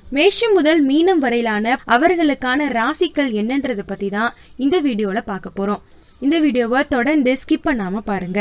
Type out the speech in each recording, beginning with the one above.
மேஷம் முதல் மீனம் வரையிலான அவர்களுக்கான ராசிகள் என்னன்றத பத்தி தான் இந்த வீடியோல பார்க்க போறோம் இந்த வீடியோவை தொடர்ந்து ஸ்கிப் பண்ணாம பாருங்க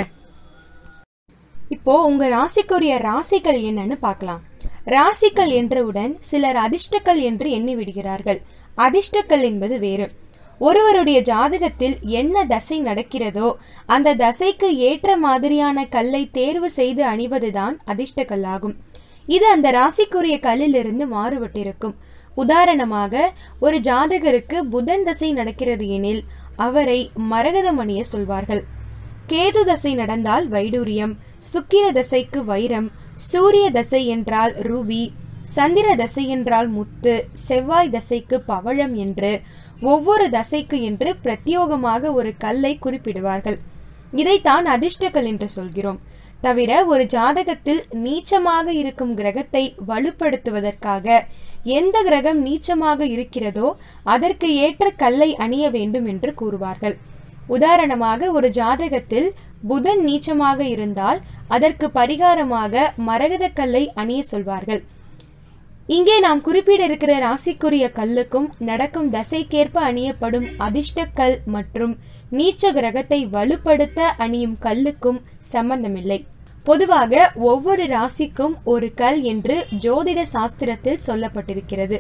இப்போ உங்க ராசிக்குரிய ராசிகள் என்னன்னு பார்க்கலாம் ராசிகள் என்றவுடன் சிலர் அதிர்ஷ்டக்கல் என்று எண்ணி விடுகிறார்கள் அதிர்ஷ்டக்கல் என்பது வேறு ஒருவருடைய ஜாதகத்தில் என்ன தசை நடக்கிறதோ அந்த தசைக்கு ஏற்ற மாதிரியான கல்லை தேர்வு செய்து அணிவதுதான் அதிர்ஷ்டக்கல்லாகும் இது அந்த ராசிக்குரிய கல்லிலிருந்து மாறுபட்டிருக்கும் உதாரணமாக ஒரு ஜாதகருக்கு புதன் தசை நடக்கிறது எனில் அவரை மரகதம் அணிய சொல்வார்கள் கேது தசை நடந்தால் வைடூரியம் சுக்கிர தசைக்கு வைரம் சூரிய தசை என்றால் ரூபி சந்திர தசை என்றால் முத்து செவ்வாய் தசைக்கு பவழம் என்று ஒவ்வொரு தசைக்கு என்று பிரத்யோகமாக ஒரு கல்லை குறிப்பிடுவார்கள் இதைத்தான் அதிர்ஷ்டக்கல் என்று சொல்கிறோம் தவிர ஒரு ஜாதகத்தில் நீச்சமாக இருக்கும் கிரகத்தை வலுப்படுத்துவதற்காக எந்த கிரகம் நீச்சமாக இருக்கிறதோ அதற்கு ஏற்ற கல்லை அணிய வேண்டும் என்று கூறுவார்கள் உதாரணமாக ஒரு ஜாதகத்தில் புதன் நீச்சமாக இருந்தால் அதற்கு பரிகாரமாக மரகத கல்லை அணிய சொல்வார்கள் இங்கே நாம் குறிப்பிட இருக்கிற ராசிக்குரிய கல்லுக்கும் நடக்கும் தசைக்கேற்ப அணியப்படும் அதிர்ஷ்டக்கல் மற்றும் நீச்ச கிரகத்தை வலுப்படுத்த அணியும் கல்லுக்கும் சம்பந்தமில்லை பொதுவாக ஒவ்வொரு ராசிக்கும் ஒரு கல் என்று ஜோதிட சாஸ்திரத்தில் சொல்லப்பட்டிருக்கிறது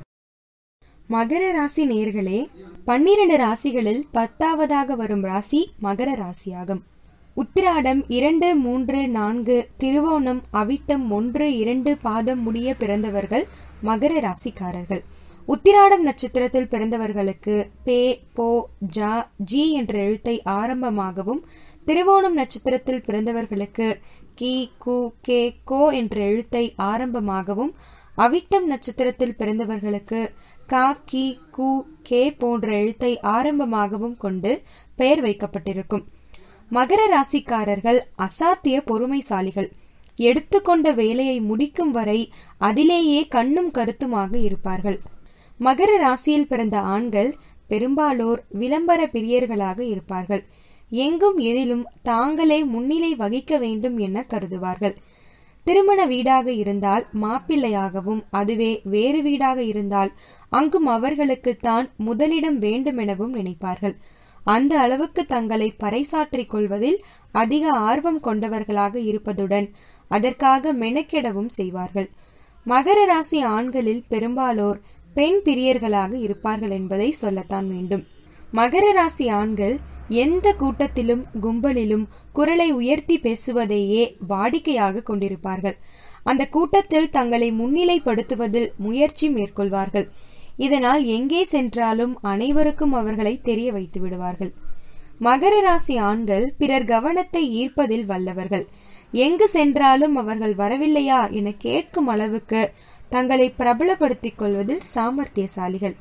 மகர ராசி நேர்களே பன்னிரண்டு ராசிகளில் பத்தாவதாக வரும் ராசி மகர ராசியாகும் உத்திராடம் இரண்டு மூன்று நான்கு திருவோணம் அவிட்டம் ஒன்று இரண்டு பாதம் முடிய பிறந்தவர்கள் மகர ராசிக்காரர்கள் உத்திராடம் நட்சத்திரத்தில் பிறந்தவர்களுக்கு பே போ ஜா ஜி என்ற எழுத்தை ஆரம்பமாகவும் திருவோணம் நட்சத்திரத்தில் பிறந்தவர்களுக்கு கி கு கே கோ என்ற எழுத்தை ஆரம்பமாகவும் அவிட்டம் நட்சத்திரத்தில் பிறந்தவர்களுக்கு கா கி கு கே போன்ற எழுத்தை ஆரம்பமாகவும் கொண்டு பெயர் வைக்கப்பட்டிருக்கும் மகர ராசிக்காரர்கள் அசாத்திய பொறுமைசாலிகள் எடுத்துக்கொண்ட வேலையை முடிக்கும் வரை அதிலேயே கண்ணும் கருத்துமாக இருப்பார்கள் மகர ராசியில் பிறந்த ஆண்கள் பெரும்பாலோர் விளம்பர பிரியர்களாக இருப்பார்கள் எங்கும் எதிலும் தாங்களே முன்னிலை வகிக்க வேண்டும் என கருதுவார்கள் திருமண வீடாக இருந்தால் மாப்பிள்ளையாகவும் அதுவே வேறு வீடாக இருந்தால் அங்கும் அவர்களுக்குத்தான் முதலிடம் வேண்டுமெனவும் நினைப்பார்கள் அந்த அளவுக்கு தங்களை பறைசாற்றிக் கொள்வதில் அதிக ஆர்வம் கொண்டவர்களாக இருப்பதுடன் அதற்காக மெனக்கெடவும் செய்வார்கள் மகர ராசி ஆண்களில் பெரும்பாலோர் பெண் பிரியர்களாக இருப்பார்கள் என்பதை சொல்லத்தான் வேண்டும் மகர ராசி ஆண்கள் எந்த கூட்டத்திலும் கும்பலிலும் குரலை உயர்த்தி பேசுவதையே வாடிக்கையாக கொண்டிருப்பார்கள் அந்த கூட்டத்தில் தங்களை முன்னிலைப்படுத்துவதில் முயற்சி மேற்கொள்வார்கள் இதனால் எங்கே சென்றாலும் அனைவருக்கும் அவர்களை தெரிய வைத்து விடுவார்கள் மகர ராசி ஆண்கள் பிறர் கவனத்தை ஈர்ப்பதில் வல்லவர்கள் எங்கு சென்றாலும் அவர்கள் வரவில்லையா என கேட்கும் அளவுக்கு தங்களை பிரபலப்படுத்திக் கொள்வதில் சாமர்த்தியசாலிகள்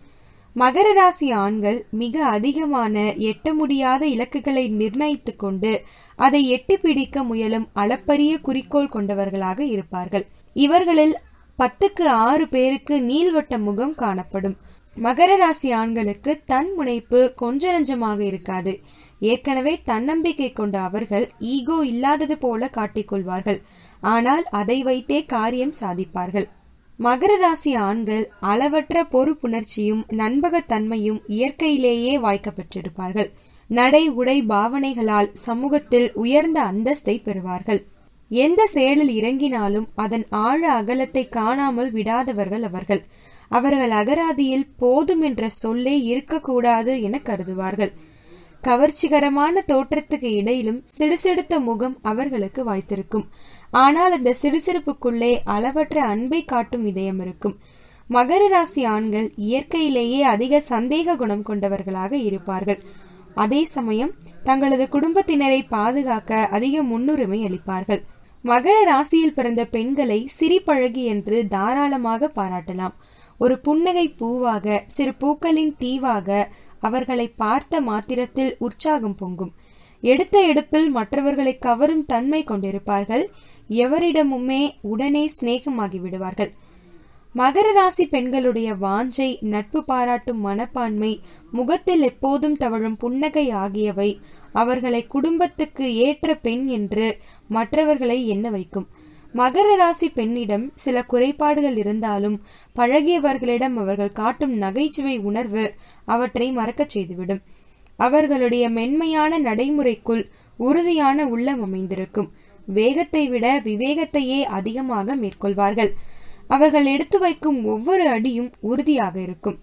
மகர ராசி ஆண்கள் மிக அதிகமான எட்ட முடியாத இலக்குகளை நிர்ணயித்துக் கொண்டு அதை எட்டி பிடிக்க முயலும் அளப்பரிய குறிக்கோள் கொண்டவர்களாக இருப்பார்கள் இவர்களில் பத்துக்கு ஆறு பேருக்கு நீள்வட்ட முகம் காணப்படும் மகர ராசி ஆண்களுக்கு தன் முனைப்பு கொஞ்ச நஞ்சமாக இருக்காது ஏற்கனவே தன்னம்பிக்கை கொண்ட அவர்கள் ஈகோ இல்லாதது போல காட்டிக்கொள்வார்கள் ஆனால் அதை வைத்தே காரியம் சாதிப்பார்கள் மகர ராசி ஆண்கள் அளவற்ற பொறுப்புணர்ச்சியும் நண்பகத்தன்மையும் இயற்கையிலேயே வாய்க்க பெற்றிருப்பார்கள் நடை உடை பாவனைகளால் சமூகத்தில் உயர்ந்த அந்தஸ்தை பெறுவார்கள் எந்த செயலில் இறங்கினாலும் அதன் ஆழ அகலத்தை காணாமல் விடாதவர்கள் அவர்கள் அவர்கள் அகராதியில் போதும் என்ற சொல்லே இருக்கக்கூடாது என கருதுவார்கள் கவர்ச்சிகரமான தோற்றத்துக்கு இடையிலும் சிடுசிடுத்த முகம் அவர்களுக்கு வாய்த்திருக்கும் ஆனால் அந்த சிடுசிடுப்புக்குள்ளே அளவற்ற அன்பை காட்டும் இதயம் இருக்கும் மகர ராசி ஆண்கள் இயற்கையிலேயே அதிக சந்தேக குணம் கொண்டவர்களாக இருப்பார்கள் அதே சமயம் தங்களது குடும்பத்தினரை பாதுகாக்க அதிக முன்னுரிமை அளிப்பார்கள் மகர ராசியில் பிறந்த பெண்களை சிரிப்பழகி என்று தாராளமாக பாராட்டலாம் ஒரு புன்னகை பூவாக சிறு பூக்களின் தீவாக அவர்களை பார்த்த மாத்திரத்தில் உற்சாகம் பொங்கும் எடுத்த எடுப்பில் மற்றவர்களை கவரும் தன்மை கொண்டிருப்பார்கள் எவரிடமுமே உடனே சிநேகமாகி விடுவார்கள் மகர ராசி பெண்களுடைய வாஞ்சை நட்பு பாராட்டும் மனப்பான்மை முகத்தில் எப்போதும் தவழும் புன்னகை ஆகியவை அவர்களை குடும்பத்துக்கு ஏற்ற பெண் என்று மற்றவர்களை எண்ண வைக்கும் மகர ராசி பெண்ணிடம் சில குறைபாடுகள் இருந்தாலும் பழகியவர்களிடம் அவர்கள் காட்டும் நகைச்சுவை உணர்வு அவற்றை மறக்கச் செய்துவிடும் அவர்களுடைய மென்மையான நடைமுறைக்குள் உறுதியான உள்ளம் அமைந்திருக்கும் வேகத்தை விட விவேகத்தையே அதிகமாக மேற்கொள்வார்கள் அவர்கள் எடுத்து வைக்கும் ஒவ்வொரு அடியும் உறுதியாக இருக்கும்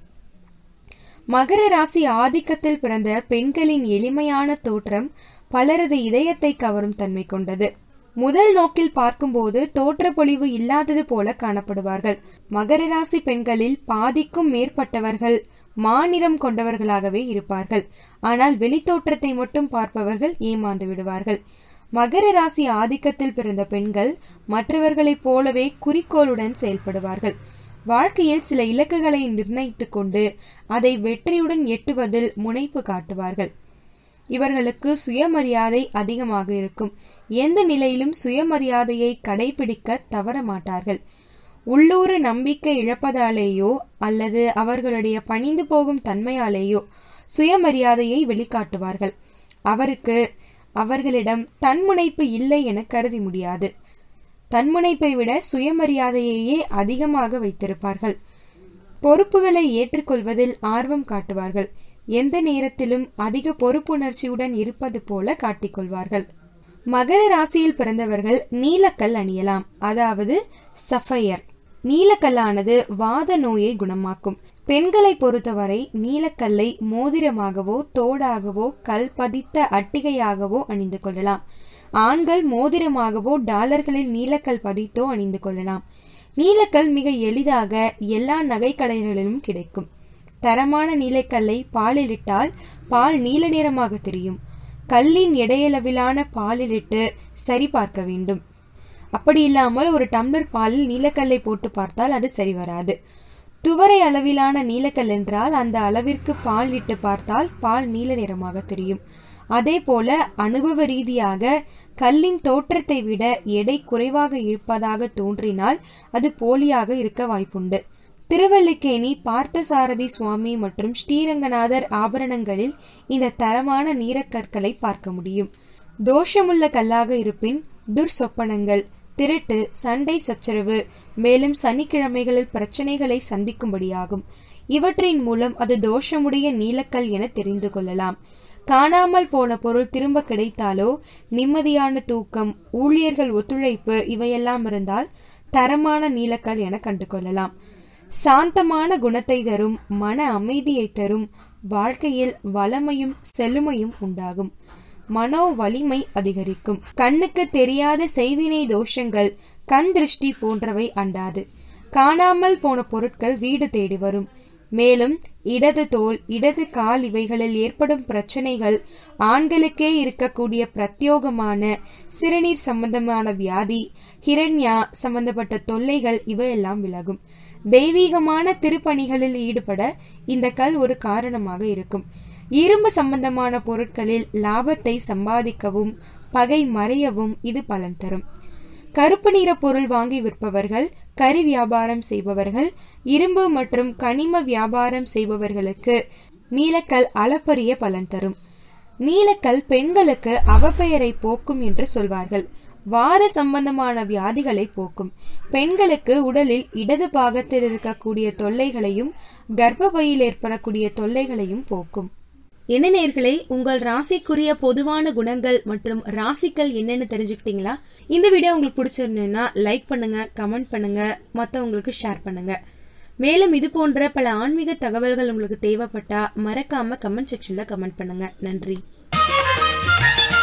மகர ராசி ஆதிக்கத்தில் பிறந்த பெண்களின் எளிமையான தோற்றம் பலரது இதயத்தை கவரும் தன்மை கொண்டது முதல் நோக்கில் பார்க்கும்போது தோற்றப்பொழிவு இல்லாதது போல காணப்படுவார்கள் மகர ராசி பெண்களில் பாதிக்கும் மேற்பட்டவர்கள் மாநிறம் கொண்டவர்களாகவே இருப்பார்கள் ஆனால் வெளித்தோற்றத்தை மட்டும் பார்ப்பவர்கள் ஏமாந்து விடுவார்கள் மகர ராசி ஆதிக்கத்தில் பிறந்த பெண்கள் மற்றவர்களைப் போலவே குறிக்கோளுடன் செயல்படுவார்கள் வாழ்க்கையில் சில இலக்குகளை நிர்ணயித்துக் கொண்டு அதை வெற்றியுடன் எட்டுவதில் முனைப்பு காட்டுவார்கள் இவர்களுக்கு சுயமரியாதை அதிகமாக இருக்கும் எந்த நிலையிலும் சுயமரியாதையை கடைபிடிக்க தவற மாட்டார்கள் உள்ளூர் நம்பிக்கை இழப்பதாலேயோ அல்லது அவர்களுடைய பணிந்து போகும் தன்மையாலேயோ சுயமரியாதையை வெளிக்காட்டுவார்கள் அவருக்கு அவர்களிடம் தன்முனைப்பு இல்லை என கருதி முடியாது தன்முனைப்பை விட சுயமரியாதையையே அதிகமாக வைத்திருப்பார்கள் பொறுப்புகளை ஏற்றுக்கொள்வதில் ஆர்வம் காட்டுவார்கள் எந்த நேரத்திலும் அதிக பொறுப்புணர்ச்சியுடன் இருப்பது போல காட்டிக்கொள்வார்கள் மகர ராசியில் பிறந்தவர்கள் நீலக்கல் அணியலாம் அதாவது சஃபயர் நீலக்கல்லானது வாத நோயை குணமாக்கும் பெண்களை பொறுத்தவரை நீலக்கல்லை மோதிரமாகவோ தோடாகவோ கல் பதித்த அட்டிகையாகவோ அணிந்து கொள்ளலாம் ஆண்கள் மோதிரமாகவோ டாலர்களில் நீலக்கல் பதித்தோ அணிந்து கொள்ளலாம் நீலக்கல் மிக எளிதாக எல்லா நகைக்கடைகளிலும் கிடைக்கும் தரமான நீலக்கல்லை பாலிலிட்டால் பால் நீல நிறமாக தெரியும் கல்லின் எடையளவிலான பாலிலிட்டு சரி பார்க்க வேண்டும் அப்படி இல்லாமல் ஒரு டம்ளர் பாலில் நீலக்கல்லை போட்டு பார்த்தால் அது சரி வராது துவரை அளவிலான நீலக்கல் என்றால் அந்த அளவிற்கு பால் இட்டு பார்த்தால் பால் நீல நிறமாக தெரியும் அதே போல அனுபவ ரீதியாக கல்லின் தோற்றத்தை விட எடை குறைவாக இருப்பதாக தோன்றினால் அது போலியாக இருக்க வாய்ப்புண்டு திருவல்லிக்கேணி பார்த்தசாரதி சுவாமி மற்றும் ஸ்ரீரங்கநாதர் ஆபரணங்களில் இந்த தரமான நீரக்கற்களை பார்க்க முடியும் தோஷமுள்ள கல்லாக இருப்பின் துர்சொப்பனங்கள் திருட்டு சண்டை சச்சரவு மேலும் சனிக்கிழமைகளில் பிரச்சனைகளை சந்திக்கும்படியாகும் இவற்றின் மூலம் அது தோஷமுடைய நீலக்கல் என தெரிந்து கொள்ளலாம் காணாமல் போன பொருள் திரும்ப கிடைத்தாலோ நிம்மதியான தூக்கம் ஊழியர்கள் ஒத்துழைப்பு இவையெல்லாம் இருந்தால் தரமான நீலக்கல் என கண்டு கொள்ளலாம் சாந்தமான குணத்தை தரும் மன அமைதியை தரும் வாழ்க்கையில் வளமையும் செழுமையும் உண்டாகும் மனோ வலிமை அதிகரிக்கும் கண்ணுக்கு தெரியாத செய்வினை தோஷங்கள் கண் திருஷ்டி போன்றவை அண்டாது காணாமல் போன பொருட்கள் வீடு தேடி வரும் மேலும் இடது தோல் இடது கால் இவைகளில் ஏற்படும் பிரச்சனைகள் ஆண்களுக்கே இருக்கக்கூடிய பிரத்யோகமான சிறுநீர் சம்பந்தமான வியாதி ஹிரண்யா சம்பந்தப்பட்ட தொல்லைகள் இவையெல்லாம் விலகும் தெய்வீகமான திருப்பணிகளில் ஈடுபட இந்த கல் ஒரு காரணமாக இருக்கும் இரும்பு சம்பந்தமான பொருட்களில் லாபத்தை சம்பாதிக்கவும் பகை மறையவும் இது பலன் தரும் கருப்பு நிற பொருள் வாங்கி விற்பவர்கள் கறி வியாபாரம் செய்பவர்கள் இரும்பு மற்றும் கனிம வியாபாரம் செய்பவர்களுக்கு நீலக்கல் அளப்பரிய பலன் தரும் நீலக்கல் பெண்களுக்கு அவப்பெயரை போக்கும் என்று சொல்வார்கள் வாத சம்பந்தமான வியாதிகளை போக்கும் பெண்களுக்கு உடலில் இடது பாகத்தில் இருக்கக்கூடிய தொல்லைகளையும் கர்ப்பப்பையில் ஏற்படக்கூடிய தொல்லைகளையும் போக்கும் என்ன நேர்களே உங்கள் ராசிக்குரிய பொதுவான குணங்கள் மற்றும் ராசிகள் என்னன்னு தெரிஞ்சுக்கிட்டீங்களா இந்த வீடியோ உங்களுக்கு பிடிச்சிருந்ததுன்னா லைக் பண்ணுங்க கமெண்ட் பண்ணுங்க மற்றவங்களுக்கு ஷேர் பண்ணுங்க மேலும் இது போன்ற பல ஆன்மீக தகவல்கள் உங்களுக்கு தேவைப்பட்டா மறக்காம கமெண்ட் செக்ஷன்ல கமெண்ட் பண்ணுங்க நன்றி